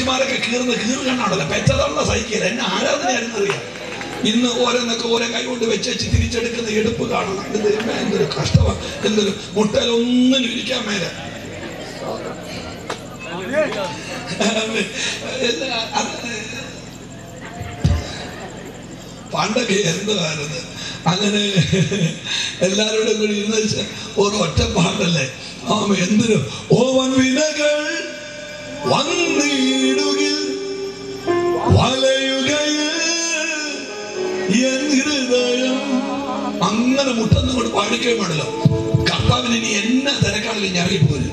ചേച്ചിമാരൊക്കെ കീറുന്ന കീറ് കണ്ണാണല്ലോ പെറ്റതള്ള cycle എന്നെ ആരാധനയായിരുന്നു അറിയാം ഇന്ന് ഓരോന്നൊക്കെ ഓരോ കൈ കൊണ്ട് വെച്ച് തിരിച്ചെടുക്കുന്ന എടുപ്പ് കാണണം ഇത് ദൈവമേ, എന്തൊരു കഷ്ടമാണ് എന്തൊരു മുട്ടയിലൊന്നിനും ഇരിക്കാൻ മേലെ എല്ലാ അത് പണ്ടൊക്കെ എന്തായിരുന്നു അങ്ങനെ എല്ലാവരോടും കൂടി ഇരുന്ന് വെച്ച് ഒരു ഒറ്റ പാട്ടല്ലേ ആമ എന്തിനു ഓവൻ വിനകൾ വന്നിടുകിൽ വലയുകയിൽ എൻ ഹൃദയം അങ്ങനെ മുട്ടെന്ന് കൊണ്ട് പാടിക്കുകയും വേണല്ലോ കർത്താവിന് ഇനി എന്നെ തിരക്കാണില്ല ഞാൻ ഇറങ്ങിപ്പോരും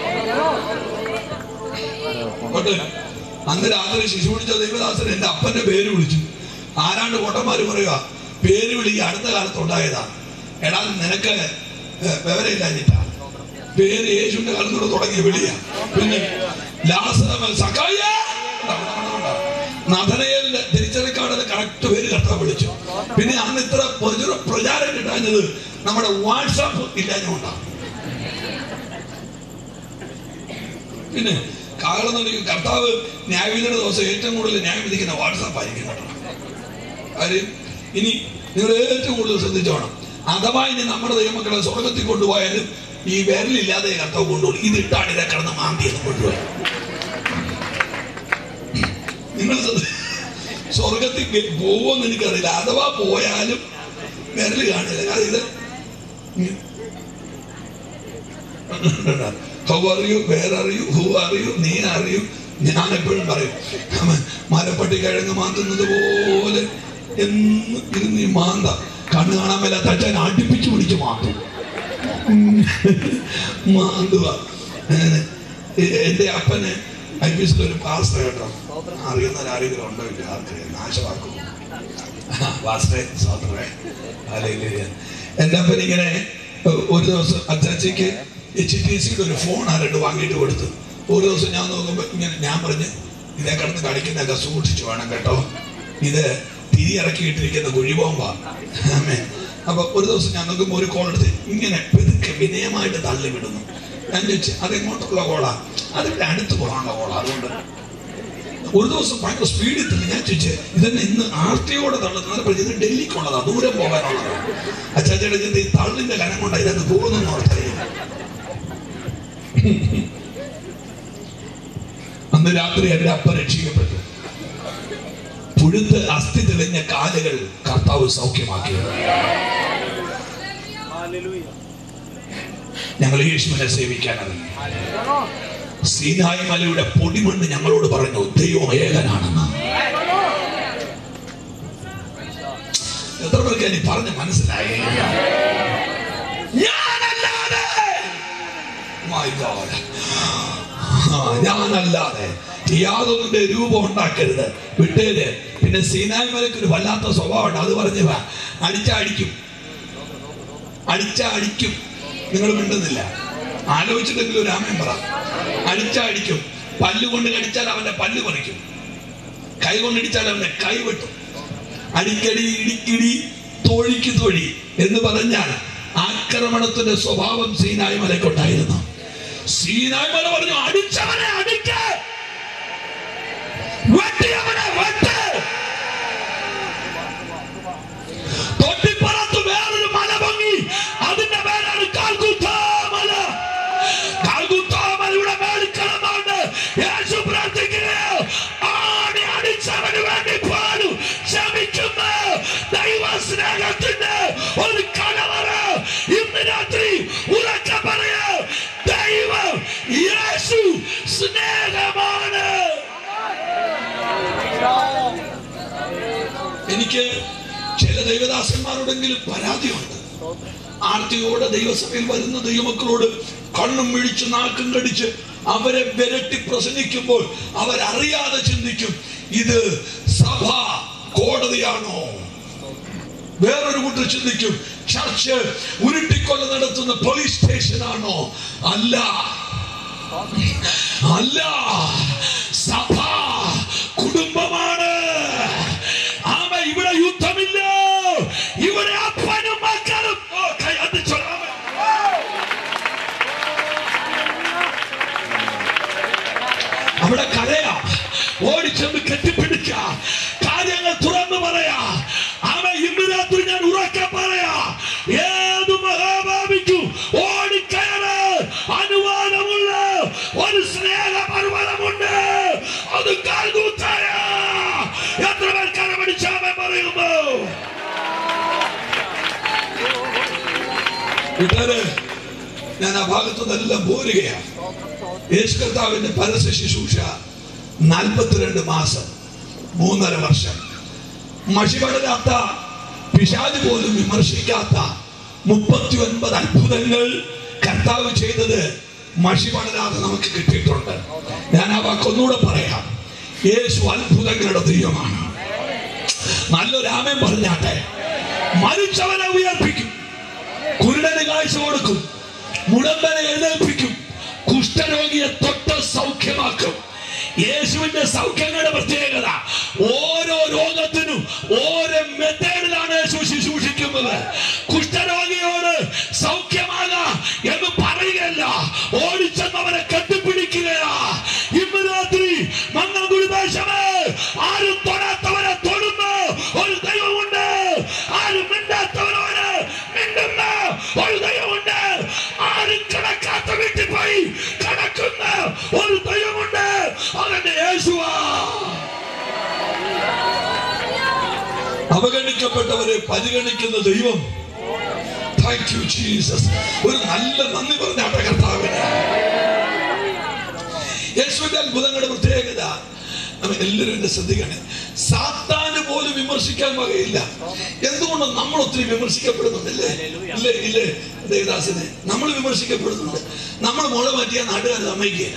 കോട്ടെ അന്ന് രാത്രി ശിശു വിളിച്ച ദൈവദാസൻ എന്റെ അപ്പന്റെ പേര് വിളിച്ചു ആരാണ്ട് കോട്ടന്മാര് പറയുക പേര് വിളി ഈ അടുത്ത കാലത്ത് ഉണ്ടായതാ എടാ നിനക്ക് വിവരമില്ലാഞ്ഞിട്ടാ പേര് യേശുവിന്റെ കാലത്തോട് തുടങ്ങിയ വിളിയാ പിന്നെ ലാസറ സഖായ നഥനയലിന്റെ തിരിച്ചറിക്കാരുടെ കറക്റ്റ് പേര് കർത്താവ് വിളിച്ചു പിന്നെ അന്ന് ഇത്ര പ്രചുര പ്രചാരം കിട്ടാഞ്ഞത് നമ്മുടെ വാട്സാപ്പ് ഇല്ലാഞ്ഞുകൊണ്ടാണ് പിന്നെ കാകളം നൽകി കർത്താവ് ന്യായവിധിയുടെ ദിവസം ഏറ്റവും കൂടുതൽ ന്യായം വിധിക്കുന്ന വാട്സാപ്പ് ആയിരിക്കും കേട്ടോ കാര്യം ഇനി നിങ്ങൾ ഏറ്റവും കൂടുതൽ ശ്രദ്ധിച്ചോണം അഥവാ ഇനി നമ്മുടെ ദൈവമക്കളെ സ്വർഗത്തിൽ കൊണ്ടുപോയാലും ഈ വിരലില്ലാതെ കർത്താവ് കൊണ്ടുപോകും ഇതിട്ടാണ് ഇതെ കിടന്ന് മാന്തി എന്ന് കൊണ്ടുപോയി നിങ്ങൾ ശ്രദ്ധ- സ്വർഗത്തിൽ പോകുമെന്ന് എനിക്കറിയില്ല അഥവാ പോയാലും വിരൽ കാണില്ല കാരണം ഇത് ഹൗ അറിയൂ വേറെ അറിയൂ ഹൂ അറിയൂ നീ അറിയൂ ഞാൻ എപ്പോഴും പറയും അവൻ മരപ്പട്ടി കിഴങ്ങ് മാന്തുന്നത് പോലെ എന്ന് ഇരുന്ന് ഈ മാന്ത കണ്ണ് കാണാൻ മേലാത്ത അച്ഛൻ അടുപ്പിച്ച് പിടിച്ച് മാന്തും ഉം. മാന്തുക ഏഹ്. എന്റെ അപ്പന് ഐ പി എസിൽ ഒരു പാസ്റ്റർ കേട്ടോ അറിയുന്ന ആരെങ്കിലും ഉണ്ടോ ഇല്ല ആർക്കറിയാം നാശമാക്കും പാസ്റ്ററെ സ്വാത്രേ ഹല്ലേലൂയ. എന്റെ അപ്പൻ ഇങ്ങനെ ഏഹ്, ഒരു ദിവസം അച്ചാച്ചിക്ക് എച്ച് ടി സിയുടെ ഒരു ഫോൺ ആരോട് വാങ്ങിയിട്ട് കൊടുത്തു ഒരു ദിവസം ഞാൻ നോക്കുമ്പോ ഇങ്ങനെ ഞാൻ പറഞ്ഞു ഇതേ കിടന്ന് കളിക്കുന്നതൊക്കെ സൂക്ഷിച്ചു വേണം കേട്ടോ ഇത് തിരി ഇറക്കിയിട്ടിരിക്കുന്ന കുഴിബോംബാ ആമേൻ. അപ്പൊ ഒരു ദിവസം ഞാൻ നോക്കുമ്പോ ഒരു കോൾ എടുത്ത് ഇങ്ങനെ പെതുക്കെ വിനയമായിട്ട് തള്ളി വിടുന്നു ഞാൻ ചോദിച്ചു അതെങ്ങോട്ടുള്ള കോളാ അതിവിടെ അടുത്ത് പോകാനുള്ള കോളാ അതുകൊണ്ട് ഒരു ദിവസം ഭയങ്കര സ്പീഡിൽ തന്നെ ഞാൻ ചോദിച്ചു ഇതന്നെ ഇന്ന് ആർ ടിയോടെ തള്ളുന്നത് അപ്പോൾ ഇത് ഡൽഹിക്കുള്ളതാ ദൂരം പോകാനുള്ളതാ അച്ചാച്ചയുടെ ചിന്ത ഈ തള്ളിന്റെ കനം കൊണ്ടാ ഇതങ്ങ് പോകുന്നു ഓർത്തറിയും അന്ന് രാത്രി എന്റെ അപ്പ രക്ഷിക്കപ്പെട്ടു പുഴുത്ത് അസ്ഥി തെളിഞ്ഞ കാലുകൾ കർത്താവ് സൗഖ്യമാക്കി ഞങ്ങൾ യേശുവിനെ സേവിക്കാൻ ഇറങ്ങി സീനായി മലയുടെ പൊടിമണ്ണ് ഞങ്ങളോട് പറഞ്ഞു ദൈവം ഏകനാണെന്ന് എത്ര പേർക്ക് ഇനി പറഞ്ഞ് മനസ്സിലായി ഞാനല്ലാതെ My God. ആ, ഞാനല്ലാതെ യാതൊന്നിന്റെ രൂപം ഉണ്ടാക്കരുത് വിട്ടേര് പിന്നെ സീനായ് മലയ്ക്ക് ഒരു വല്ലാത്ത സ്വഭാവമുണ്ട് അത് പറഞ്ഞു വാ അടിച്ചടിക്കും അടിച്ചടിക്കും നിങ്ങൾ മിണ്ടുന്നില്ല ആലോചിച്ചിട്ടെങ്കിലും ഒരു ആമയം പറ അടിച്ചടിക്കും പല്ല് കൊണ്ട് കടിച്ചാൽ അവന്റെ പല്ല് പറിക്കും കൈ കൊണ്ട് ഇടിച്ചാൽ അവന്റെ കൈ വെട്ടും അടിക്കടി ഇടിക്കിടി തൊഴിക്ക് തൊഴി എന്ന് പറഞ്ഞാൽ ആക്രമണത്തിന്റെ സ്വഭാവം സീനായ് മലയ്ക്കുണ്ടായിരുന്നു സീനായ് മല പറഞ്ഞു അടിച്ചവനെ അടിക്ക വെട്ടിയവനെ വെട്ട് തൊട്ടിപ്പുറത്ത് വേറൊരു മല പൊങ്ങി അതിന്റെ പേരാണ് കാൽകുത്താ മല കാൽകുത്താ മലയുടെ മേളിൽ കിടന്നുകൊണ്ട് യേശു പ്രാർത്ഥിക്കുകയോ ആടി അടിച്ചവന് വേണ്ടി പോലും ക്ഷമിക്കുന്ന ദൈവ സ്നേഹത്തിന്റെ ഒരു കലവറ ഇന്ന് രാത്രി ഉറക്ക പറയ ദൈവം യേശു സ്നേഹമാണ് എനിക്ക് ചില ദൈവദാസന്മാരോടെങ്കിലും പരാതിയുണ്ട് ആർത്തിയോടെ ദൈവസഭയിൽ വരുന്ന ദൈവമക്കളോട് കണ്ണും മിഴിച്ച് നാക്കും കടിച്ച് അവരെ വിരട്ടി പ്രസംഗിക്കുമ്പോൾ അവരറിയാതെ ചിന്തിക്കും ഇത് സഭ കോടതിയാണോ വേറൊരു കൂട്ടർ ചിന്തിക്കും ചർച്ച് ഉരുട്ടിക്കൊല നടത്തുന്ന പോലീസ് സ്റ്റേഷനാണോ അല്ല അല്ല സഭ കുടുംബമാണ് ആമ ഇവിടെ യുദ്ധമില്ല ഇവിടെ അപ്പനും മക്കളും ഓ, കൈ അടിച്ചോളാം. അവിടെ കരയാ കൂട്ടുകാരെ ഞാൻ ആ ഭാഗത്തു നിന്നെല്ലാം പോരുകയാണ് യേശു കർത്താവിന്റെ പരസ്യ ശുശ്രൂഷ നാൽപ്പത്തിരണ്ട് മാസം മൂന്നര വർഷം മഷി പടരാത്ത പിശാജ് പോലും വിമർശിക്കാത്ത മുപ്പത്തി ഒൻപത് അത്ഭുതങ്ങൾ കർത്താവ് ചെയ്തത് മഷി പടരാതെ നമുക്ക് കിട്ടിയിട്ടുണ്ട് ഞാൻ ആ വാക്കൊന്നുകൂടെ പറയാം യേശു അത്ഭുതങ്ങളുടെ ദൈവമാണ് നല്ലൊരു ആമയം പറഞ്ഞാട്ടെ മരിച്ചവനെ ഉയർപ്പിക്കും കുരുടന് കാഴ്ച കൊടുക്കും മുടമ്പനെ എഴുന്നേൽപ്പിക്കും കുഷ്ഠരോഗിയെ തൊട്ട് സൗഖ്യമാക്കും യേശുവിന്റെ സൗഖ്യങ്ങളുടെ പ്രത്യേകത ഓരോ രോഗത്തിനും ഓരോ മെത്തേഡിലാണ് യേശു ശുശ്രൂഷിക്കുന്നത് കുഷ്ഠരോഗിയോട് സൗഖ്യമാകാ എന്ന് പറയുകയല്ല ഓടിച്ചെന്നവരെ കെട്ടിപ്പിടിക്കുകയാ ഇന്ന് രാത്രി മങ്ങൾക്കുടി ദേശമേ ആരും തൊടാത്തവരെ തൊടുന്ന ഒരു ദൈവമുണ്ട് ആരും മിണ്ടാത്തവരോട് മിണ്ടുന്ന ഒരു ദൈവമുണ്ട് ആരും കിടക്കാത്ത വീട്ടിൽ പോയി കിടക്കുന്ന ഒരു ദൈവമുണ്ട് അവന്റെ യേശുവാ അവഗണിക്കപ്പെട്ടവരെ പരിഗണിക്കുന്ന ദൈവം താങ്ക് യു ജീസസ് ഒരു നല്ല നന്ദി പറഞ്ഞാട്ടെ കർത്താവിന് യേശുവിന്റെ അത്ഭുതങ്ങളുടെ പ്രത്യേകത നമ്മ എല്ലാവരും എന്നെ ശ്രദ്ധിക്കണേ സാത്താന് പോലും വിമർശിക്കാൻ വകയില്ല എന്തുകൊണ്ട് നമ്മൾ ഒത്തിരി വിമർശിക്കപ്പെടുന്നുണ്ടല്ലേ ഇല്ലേ ഇല്ലേ ദേവദാസിനെ നമ്മൾ വിമർശിക്കപ്പെടുന്നുണ്ട് നമ്മൾ മുള മാറ്റിയ നാട്ടുകാർ സമ്മതിക്കുകയില്ല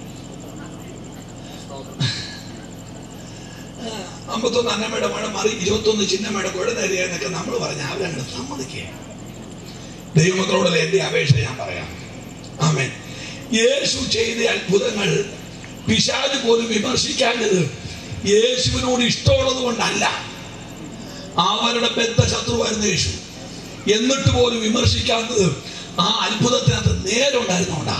അമ്പത്തൊന്ന് അന്നമ്മയുടെ മഴ മാറി ഇരുപത്തൊന്ന് ചിന്നമ്മയുടെ കുഴ നേരിയെന്നൊക്കെ നമ്മൾ പറഞ്ഞ അവരങ്ങനെ സമ്മതിക്കുക ദൈവമക്കളോടല്ല എന്റെ അപേക്ഷ ഞാൻ പറയാം ആമേൻ യേശു ചെയ്ത അത്ഭുതങ്ങൾ പിശാജ് പോലും വിമർശിക്കാഞ്ഞത് യേശുവിനോട് ഇഷ്ടമുള്ളത് കൊണ്ടല്ല അവരുടെ ബദ്ധ ശത്രുവായിരുന്നു യേശു എന്നിട്ട് പോലും വിമർശിക്കാത്തത് ആ അത്ഭുതത്തിനകത്ത് നേരെ ഉണ്ടായിരുന്നോണ്ടാ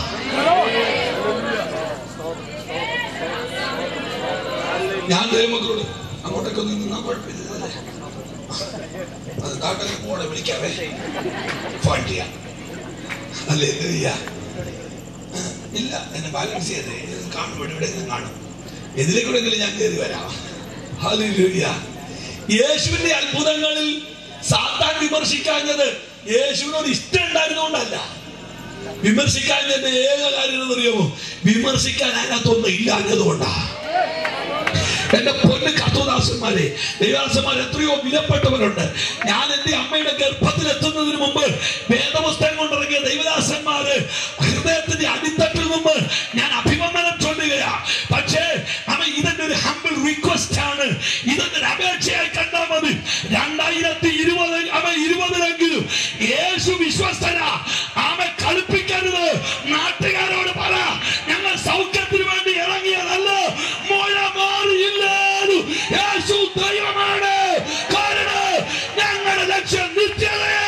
ഞാൻ ദൈവമക്കളോട് അങ്ങോട്ടൊക്കെ ഒന്ന് നിന്നാ കുഴപ്പമില്ല അല്ലേ? അത് കാട്ടിൽ പോടെ വിളിക്കാവേ ഫോൺ ചെയ്യാം അല്ലേ ഇല്ല ഇല്ല എന്നെ ബാലൻസ് ചെയ്തേ ഇത് കാണും ഇവിടെ ഇവിടെ ഇരുന്ന് കാണും എതിലേക്കൂടെങ്കിലും ഞാൻ കയറി വരാം ഹല്ലേലൂയ യേശുവിന്റെ അത്ഭുതങ്ങളിൽ സാത്താൻ വിമർശിക്കാഞ്ഞത് യേശുവിനോട് ഇഷ്ടം ഉണ്ടായിരുന്നുകൊണ്ടല്ല വിമർശിക്കാഞ്ഞതിന്റെ ഏക കാര്യം എന്നറിയാമോ വിമർശിക്കാൻ അതിനകത്തൊന്നും ഇല്ലാഞ്ഞതുകൊണ്ടാ എന്റെ പൊന്ന് കത്തോദാസന്മാരെ ദൈവാസന്മാർ എത്രയോ വിലപ്പെട്ടവരുണ്ട് ഞാൻ എന്റെ അമ്മയുടെ ഗർഭത്തിൽ എത്തുന്നതിന് മുമ്പ് വേദപുസ്തകം കൊണ്ടിറങ്ങിയ ദൈവദാസന്മാര് ഹൃദയത്തിന്റെ അടിത്തട്ടിൽ മുമ്പ് ഞാൻ അഭിമന്ദനം ചൊല്ലുകയാ പക്ഷേ അമ്മ ഇതിന്റെ ഒരു ഹമ്പിൾ റിക്വസ്റ്റ് ആണ് ഇതിന്റെ ഒരു അപേക്ഷയായി കണ്ടാൽ മതി രണ്ടായിരത്തി ഇരുപത് അമ്മ ഇരുപതിലെങ്കിലും യേശു വിശ്വസ്തന ആമ കളിപ്പിക്കരുത് നാട്ടുകാരോട് പറ ഞങ്ങൾ സൗഖ്യത്തിന് വേണ്ടി ഇറങ്ങിയതല്ല മുഴ മാറിയില്ലാതു യേശു ദൈവമാണ് കാരണം ഞങ്ങളുടെ ലക്ഷ്യം നിത്യതയാ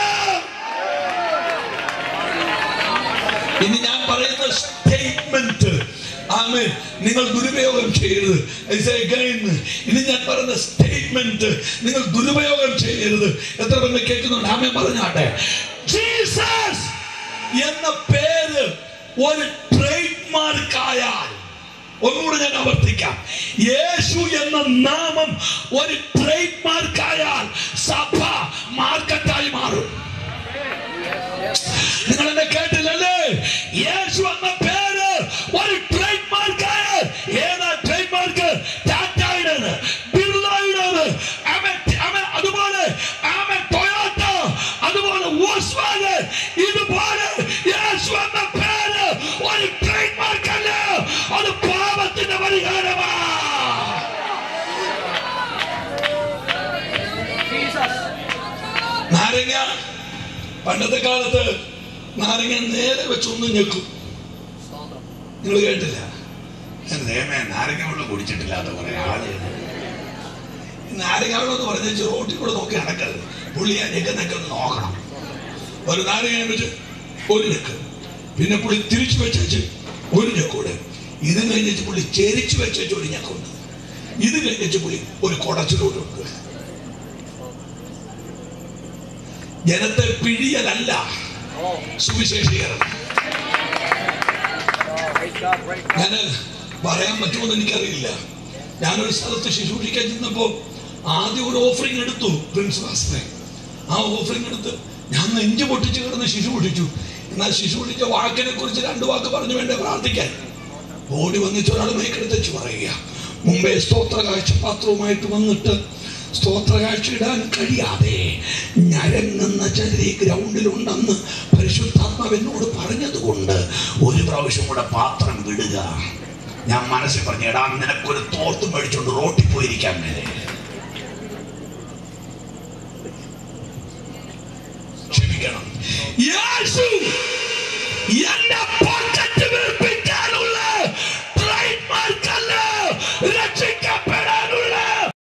ഇനി ഞാൻ പറയുന്ന സ്റ്റേറ്റ്മെന്റ് ആമേ നിങ്ങൾ ദുരുപയോഗം ചെയ്യരുത് I say again, ഇനി ഞാൻ പറയുന്ന സ്റ്റേറ്റ്മെന്റ് നിങ്ങൾ ദുരുപയോഗം ചെയ്യരുത് എത്ര പേര് കേൾക്കുന്നുണ്ട് ആമേ പറഞ്ഞാട്ടെ ജീസസ് എന്ന പേര് ഒരു ട്രേഡ് മാർക്കായാൽ ഒന്നുകൂടെ ഞാൻ ആവർത്തിക്കാം യേശു എന്ന നാമം ഒരു ട്രേഡ് മാർക്കായാൽ സഭ മാർക്കറ്റായി മാറും നിങ്ങൾ എന്നെ കേട്ടില്ലല്ലേ യേശു എന്ന പേര് ഒരു ട്രേഡ് മാർക്കായാൽ ഏതാ ട്രേഡ് മാർക്ക് ടാറ്റയുടേത് ബിർളയുടേത് ആമേ- ആമേ അതുപോലെ ആമേ ടൊയോട്ട അതുപോലെ വോൾസ്വാഗൻ ഇതുപോലെ യേശു എന്ന പേര് ഒരു ട്രേഡ് മാർക്കല്ല അത് പാപത്തിന്റെ പരിഹാരമാ നാരങ്ങ പണ്ടത്തെ കാലത്ത് നാരങ്ങ നേരെ വെച്ചൊന്ന് ഞെക്കും നിങ്ങൾ കേട്ടില്ല ഞാൻ നേമേ നാരങ്ങ വെള്ളം കുടിച്ചിട്ടില്ലാത്ത കുറെ ആള് ഈ നാരങ്ങ വെള്ളം എന്ന് പറഞ്ഞ റോട്ടിൽ കൂടെ നോക്കി നടക്കരുത് പുള്ളി ആ ഞെക്കുന്നൊക്കെ ഒന്ന് നോക്കണം ഒരു നാരങ്ങ വെച്ച് ഒരു ഞെക്ക് പിന്നെ പുള്ളി തിരിച്ചു വെച്ച് ഒരു ഞെക്കൂടെ ഇത് കഴിഞ്ഞിട്ട് പുള്ളി ചെരിച്ചു വെച്ച് ഒരു ഞെക്കുണ്ട് ഇത് കഴിഞ്ഞിട്ട് പുള്ളി ഒരു കുടച്ചിലോട്ട് വെക്കുക ജനത്തെ പിഴിയലല്ല സുവിശേഷീകരണം ഞാൻ പറയാൻ പറ്റുമെന്ന് എനിക്കറിയില്ല ഞാനൊരു സ്ഥലത്ത് ശുശ്രൂഷിക്കാൻ ചെന്നപ്പോ ആദ്യം ഒരു ഓഫറിംഗ് എടുത്തു പ്രിൻസ് മാസ്റ്ററെ ആ ഓഫറിംഗ് എടുത്ത് ഞാൻ നെഞ്ചു പൊട്ടിച്ച് കിടന്ന് ശിശു പൊട്ടിച്ചു എന്നാൽ ശിശു പൊട്ടിച്ച വാക്കിനെ കുറിച്ച് രണ്ട് വാക്ക് പറഞ്ഞു വേണ്ടേ പ്രാർത്ഥിക്കാൻ ഓടി വന്നിട്ട് ഒരാൾ മൈക്കെടുത്ത് പറയുക മുമ്പേ സ്തോത്ര കാഴ്ച പാത്രവുമായിട്ട് വന്നിട്ട് സ്തോത്ര കാഴ്ച ഇടാൻ കഴിയാതെ ഞരങ്ങുന്ന ചരി ഗ്രൗണ്ടിലുണ്ടെന്ന് പരിശുദ്ധാത്മാവ് എന്നോട് പറഞ്ഞതുകൊണ്ട് ഒരു പ്രാവശ്യം കൂടെ പാത്രം വിടുക ഞാൻ മനസ്സിൽ പറഞ്ഞു എടാ നിനക്കൊരു തോർത്തും മേടിച്ചോണ്ട് റോട്ടിൽ പോയിരിക്കാൻ മേലെ ക്ഷമിക്കണം യേശു